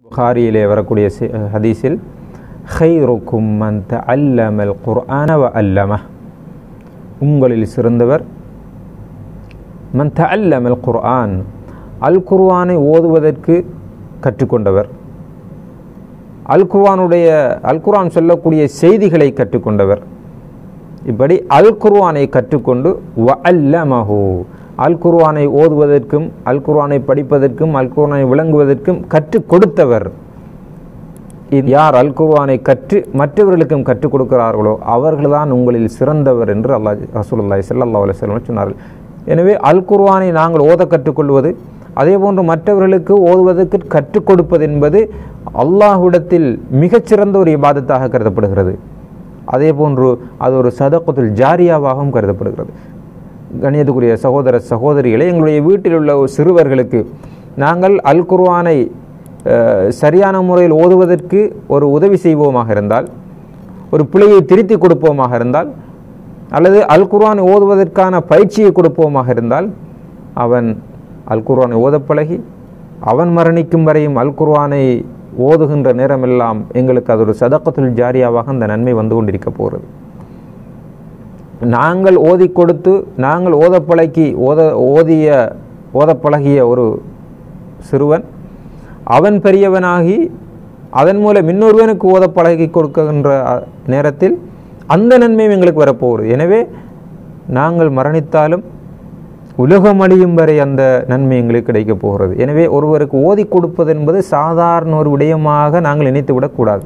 புகாரியிலே வரக்கூடிய சி- ஹதீஸில் ஹைருக்கும் மன் தஅல்லமல் குர்ஆன வ அல்லம உங்களில் சிறந்தவர் மன் தஅல்லமல் குர்ஆன் அல் குர்ஆனை ஓதுவதற்கு கற்றுக்கொண்டவர் அல் குர்ஆனுடைய அல் குர்ஆன் சொல்லக்கூடிய செய்திகளை கற்றுக்கொண்டவர் இப்படி அல் குர்ஆனை கற்றுக்கொண்டு வ அல்லமஹு அல் குர்ஆனை ஓதுவதற்கும் அல் குர்ஆனை படிப்பதற்கும் அல் குர்ஆனை விளங்குவதற்கும் கற்றுக் கொடுத்தவர் இது யார் அல் குர்ஆனை கற்று மற்றவர்களுக்கும் கற்றுக் கொடுக்கிறார்களோ அவர்கள்தான் உங்களில் சிறந்தவர் என்று அல்லாஹ் ரசூலுல்லாஹி ஸல்லல்லாஹு அலைஹி வஸல்லம் சொன்னார்கள் எனவே அல் குர்ஆனை நாங்கள் ஓத கற்றுக்கொள்வது அதே போன்று மற்றவர்களுக்கு ஓதுவதற்கு கற்றுக் கொடுப்பது என்பது அல்லாஹ்விடத்தில் மிகச்சிறந்த ஒரு இபாதத்தாக கருதப்படுகிறது அதே போன்று அது ஒரு சதகத்துல் ஜாரியாவாகவும் கருதப்படுகிறது கணியத்துக்குரிய சகோதர சகோதரிகளே எங்களுடைய வீட்டில் உள்ள ஒரு சிறுவர்களுக்கு நாங்கள் அல் குர்ஆனை அஹ், சரியான முறையில் ஓதுவதற்கு ஒரு உதவி செய்வோமாக இருந்தால் ஒரு பிழையை திருத்தி கொடுப்போமாக இருந்தால் அல்லது அல் குர்ஆனை ஓதுவதற்கான பயிற்சியை கொடுப்போமாக இருந்தால் அவன் அல் குர்ஆனை ஓதப் பழகி அவன் மரணிக்கும் வரையும் அல் குர்ஆனை ஓதுகின்ற நேரமெல்லாம் எங்களுக்கு அது ஒரு சதக்கத்துல் ஜாரியாவாக அந்த நன்மை வந்து கொண்டிருக்க போகிறது நாங்கள் ஓதி கொடுத்து நாங்கள் ஓதப் பழகி ஓத ஓதிய ஓதப் பழகிய ஒரு சிறுவன் அவன் பெரியவனாகி அதன் மூலம் இன்னொருவனுக்கு ஓதப் பழகி கொடுக்கின்ற அ- நேரத்தில் அந்த நன்மையும் எங்களுக்கு வரப்போகிறது எனவே நாங்கள் மரணித்தாலும் உலகம் அழியும் வரை அந்த நன்மை எங்களுக்கு கிடைக்கப் போகிறது எனவே ஒருவருக்கு ஓதி கொடுப்பது என்பது சாதாரண ஒரு விடயமாக நாங்கள் நினைத்து விடக்கூடாது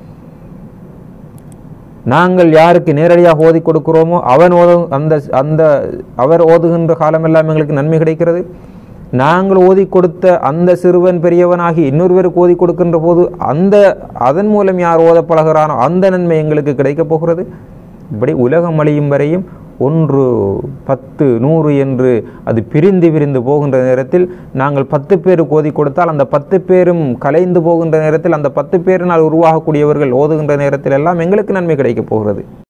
நாங்கள் யாருக்கு நேரடியாக ஓதி கொடுக்கிறோமோ அவன் ஓத அந்த அந்த அவர் ஓதுகின்ற காலமெல்லாம் எங்களுக்கு நன்மை கிடைக்கிறது நாங்கள் ஓதி கொடுத்த அந்த சிறுவன் பெரியவனாகி இன்னொருவருக்கு ஓதி கொடுக்கின்ற போது அந்த அதன் மூலம் யார் ஓத பழகிறானோ அந்த நன்மை எங்களுக்கு கிடைக்கப் போகிறது இப்படி உலகம் அழியும் வரையும் ஒன்று பத்து நூறு என்று அது பிரிந்து விரிந்து போகின்ற நேரத்தில் நாங்கள் பத்து பேருக்கு ஓதி கொடுத்தால் அந்த பத்து பேரும் கலைந்து போகின்ற நேரத்தில் அந்த பத்து பேரினால் உருவாகக்கூடியவர்கள் ஓதுகின்ற நேரத்தில் எல்லாம் எங்களுக்கு நன்மை கிடைக்கப் போகிறது